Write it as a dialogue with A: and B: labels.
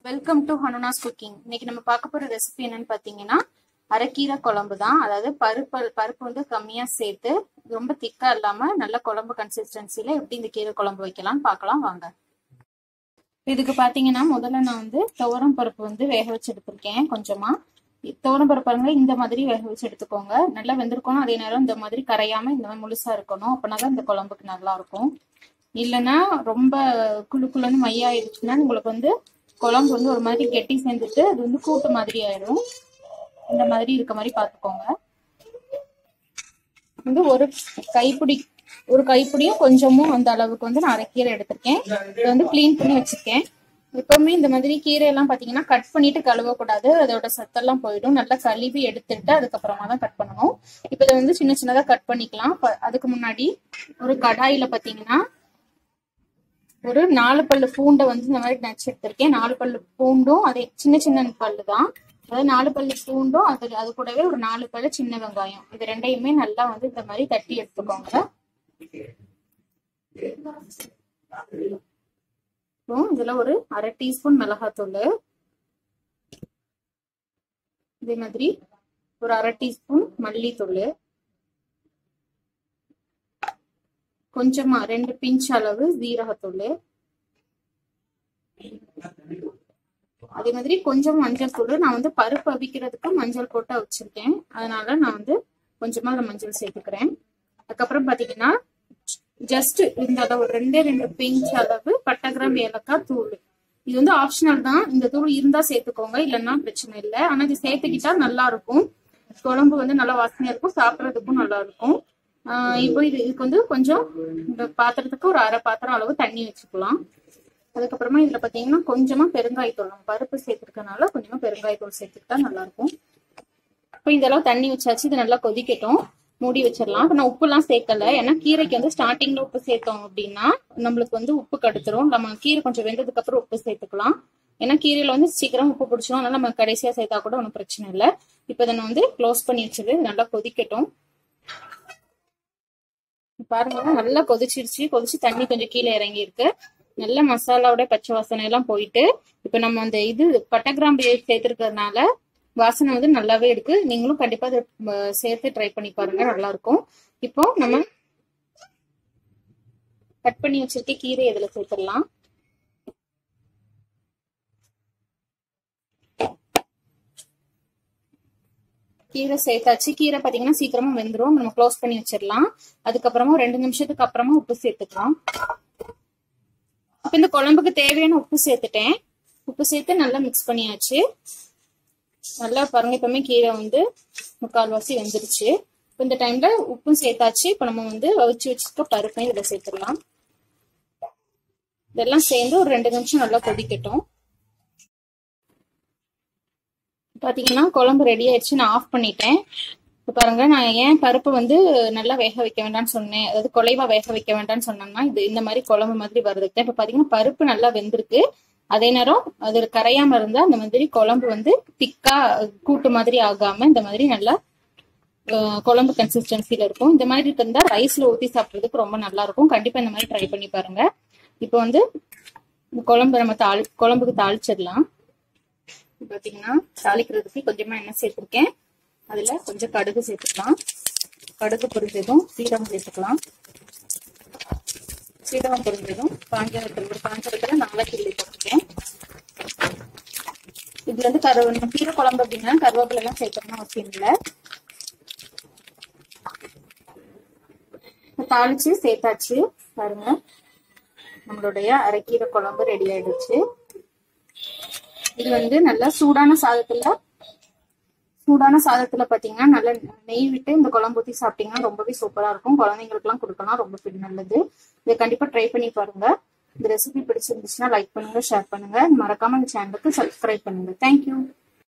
A: welcome to ஹனுனாஸ் cooking இன்னைக்கு நம்ம பார்க்க போற ரெசிபி என்னன்னு பாத்தீங்கன்னா அரைக்கீரை குழம்பு தான் அதாவது பருப்பு பருப்பு வந்து கம்மியா சேர்த்து ரொம்ப திக்கா இல்லாம நல்ல குழம்பு கன்சிஸ்டன்சில எப்படி இந்த கீரை குழம்பு வைக்கலாம்னு பார்க்கலாம் வாங்க இதுக்கு பாத்தீங்கன்னா முதல்ல நான் வந்து துவரம் பருப்பு வந்து வேக வச்சு எடுத்திருக்கேன் கொஞ்சமா துவரம் பருப்பு பாருங்க இந்த மாதிரி வேக வச்சு எடுத்துக்கோங்க நல்லா வெந்திருக்கணும் அதே நேரம் இந்த மாதிரி கரையாம இந்த மாதிரி முழுசா இருக்கணும் அப்படின்னாதான் இந்த குழம்புக்கு நல்லா இருக்கும் இல்லைன்னா ரொம்ப குழு குழுன்னு மையாயிருச்சுன்னா உங்களுக்கு வந்து குழம்பு வந்து ஒரு மாதிரி கெட்டி சேர்ந்துட்டு அது வந்து கூட்டு மாதிரி ஆயிடும் இந்த மாதிரி இருக்க மாதிரி பார்த்துக்கோங்க வந்து ஒரு கைப்பிடி ஒரு கைப்பிடியும் கொஞ்சமும் அந்த அளவுக்கு வந்து நான் அரைக்கீரை எடுத்திருக்கேன் இதை வந்து க்ளீன் பண்ணி வச்சிருக்கேன் எப்பவுமே இந்த மாதிரி கீரை எல்லாம் பாத்தீங்கன்னா கட் பண்ணிட்டு கழுவக்கூடாது அதோட சத்தெல்லாம் போயிடும் நல்லா கழுவி எடுத்துட்டு அதுக்கப்புறமா தான் கட் பண்ணணும் இப்போ இதை வந்து சின்ன சின்னதா கட் பண்ணிக்கலாம் அதுக்கு முன்னாடி ஒரு கடாயில பாத்தீங்கன்னா ஒரு நாலு பல்லு பூண்டை வந்து இந்த மாதிரி நச்சு எடுத்திருக்கேன் நாலு பல்லு பூண்டும் அதே சின்ன சின்ன பல்லு தான் அதாவது நாலு பல்லு பூண்டும் அது அது கூடவே ஒரு நாலு பல்லு சின்ன வெங்காயம் இது ரெண்டையுமே நல்லா வந்து இந்த மாதிரி தட்டி எடுத்துக்கோங்க இதுல ஒரு அரை டீஸ்பூன் மிளகாத்தூள் இதே மாதிரி ஒரு அரை டீஸ்பூன் மல்லித்தூள் கொஞ்சமா ரெண்டு பிஞ்ச் அளவு ஜீரகத்தூள் அதே மாதிரி கொஞ்சம் மஞ்சள் தூள் நான் வந்து பருப்பு அவிக்கிறதுக்கு மஞ்சள் போட்டு வச்சிருக்கேன் அதனால நான் வந்து கொஞ்சமா அதில் மஞ்சள் சேர்த்துக்கிறேன் அதுக்கப்புறம் பாத்தீங்கன்னா ஜஸ்ட் இந்த அளவு ரெண்டே ரெண்டு பிஞ்ச் அளவு பட்டை கிராம்பு ஏலக்காய் தூள் இது வந்து ஆப்ஷனல் தான் இந்த தூள் இருந்தா சேர்த்துக்கோங்க இல்லைன்னா பிரச்சனை இல்லை ஆனா இது சேர்த்துக்கிட்டா நல்லா இருக்கும் குழம்பு வந்து நல்லா வாசனையா இருக்கும் சாப்பிட்றதுக்கும் நல்லா இருக்கும் இப்போ இது இதுக்கு வந்து கொஞ்சம் இந்த பாத்திரத்துக்கு ஒரு அரை பாத்திரம் அளவு தண்ணி வச்சுக்கலாம் அதுக்கப்புறமா இதுல பாத்தீங்கன்னா கொஞ்சமா பெருங்காயத்தூள் நம்ம பருப்பு சேர்த்துருக்கனால கொஞ்சமா பெருங்காயத்தூள் சேர்த்துக்கிட்டா நல்லா இருக்கும் இப்போ இந்த அளவு தண்ணி வச்சாச்சு இது நல்லா கொதிக்கட்டும் மூடி வச்சிடலாம் இப்போ நான் உப்புலாம் சேர்க்கல ஏன்னா கீரைக்கு வந்து ஸ்டார்டிங்ல உப்பு சேர்த்தோம் அப்படின்னா நம்மளுக்கு வந்து உப்பு கடுத்துரும் நம்ம கீரை கொஞ்சம் வெந்ததுக்கு அப்புறம் உப்பு சேர்த்துக்கலாம் ஏன்னா கீரையில வந்து சீக்கிரம் உப்பு பிடிச்சிடும் அதனால நம்ம கடைசியா சேர்த்தா கூட ஒன்றும் பிரச்சனை இல்லை இப்போ இதை நான் வந்து க்ளோஸ் பண்ணி வச்சிரு நல்லா கொதிக்கட்டும் பாருங்க நல்லா கொதிச்சிருச்சு கொதிச்சு தண்ணி கொஞ்சம் கீழே இறங்கி இருக்கு நல்ல மசாலாவோட பச்சை வாசனை எல்லாம் போயிட்டு இப்ப நம்ம அந்த இது பட்டை கிராம்பு சேர்த்துருக்கிறதுனால வாசனை வந்து நல்லாவே இருக்கு நீங்களும் கண்டிப்பா அதை சேர்த்து ட்ரை பண்ணி பாருங்க நல்லா இருக்கும் இப்போ நம்ம கட் பண்ணி வச்சிருக்க கீரை இதுல சேர்த்துடலாம் கீரை சேர்த்தாச்சு கீரை பாத்தீங்கன்னா சீக்கிரமா வெந்துடும் நம்ம க்ளோஸ் பண்ணி வச்சிடலாம் அதுக்கப்புறமா ரெண்டு நிமிஷத்துக்கு அப்புறமா உப்பு சேர்த்துக்கலாம் இப்ப இந்த குழம்புக்கு தேவையான உப்பு சேர்த்துட்டேன் உப்பு சேர்த்து நல்லா மிக்ஸ் பண்ணியாச்சு நல்லா பாருங்க இப்பவுமே கீரை வந்து முக்கால்வாசி வெந்துருச்சு இப்போ இந்த டைம்ல உப்பும் சேர்த்தாச்சு இப்போ நம்ம வந்து வச்சு வச்சுக்க பருப்பையும் இதில் சேர்த்துடலாம் இதெல்லாம் சேர்ந்து ஒரு ரெண்டு நிமிஷம் நல்லா கொதிக்கட்டும் பாத்தீங்கன்னா குழம்பு ரெடி ஆயிடுச்சு நான் ஆஃப் பண்ணிட்டேன் இப்போ பாருங்க நான் ஏன் பருப்பு வந்து நல்லா வேக வைக்க வேண்டாம்னு சொன்னேன் அதாவது குலைவா வேக வைக்க வேண்டாம்னு சொன்னேன்னா இது இந்த மாதிரி குழம்பு மாதிரி வருதுக்கு இப்போ பாத்தீங்கன்னா பருப்பு நல்லா வெந்திருக்கு அதே நேரம் அது கரையாம இருந்தா அந்த மாதிரி குழம்பு வந்து திக்கா கூட்டு மாதிரி ஆகாம இந்த மாதிரி நல்லா குழம்பு கன்சிஸ்டன்சில இருக்கும் இந்த மாதிரி இருந்தா ரைஸ்ல ஊத்தி சாப்பிட்றதுக்கு ரொம்ப நல்லா இருக்கும் கண்டிப்பா இந்த மாதிரி ட்ரை பண்ணி பாருங்க இப்போ வந்து குழம்பு நம்ம தாளி குழம்புக்கு தாளிச்சிடலாம் பாத்தீங்கன்னா தாளிக்கிறதுக்கு கொஞ்சமா எண்ணெய் சேர்த்திருக்கேன் அதுல கொஞ்சம் கடுகு சேர்த்துக்கலாம் கடுகு பொரிஞ்சதும் சீரகம் சேர்த்துக்கலாம் சீரகம் பொரிஞ்சதும் காஞ்சத்தில் ஒரு காஞ்சத்துல நாலா கிள்ளி போட்டுருக்கேன் இதுல இருந்து கருவ கீரை குழம்பு அப்படின்னா கருவேப்பிலை எல்லாம் சேர்க்கணும்னு அவசியம் இல்லை தாளிச்சு சேர்த்தாச்சு பாருங்க நம்மளுடைய அரைக்கீரை குழம்பு ரெடி ஆயிடுச்சு இது வந்து நல்லா சூடான சாதத்துல சூடான சாதத்துல பாத்தீங்கன்னா நல்லா நெய் விட்டு இந்த குழம்பு ஊத்தி சாப்பிட்டீங்கன்னா ரொம்பவே சூப்பரா இருக்கும் குழந்தைங்களுக்கு எல்லாம் கொடுக்கலாம் ரொம்ப நல்லது இதை கண்டிப்பா ட்ரை பண்ணி பாருங்க இந்த ரெசிபி பிடிச்சிருந்துச்சுன்னா லைக் பண்ணுங்க ஷேர் பண்ணுங்க மறக்காம இந்த சேனலுக்கு சப்ஸ்கிரைப் பண்ணுங்க தேங்க்யூ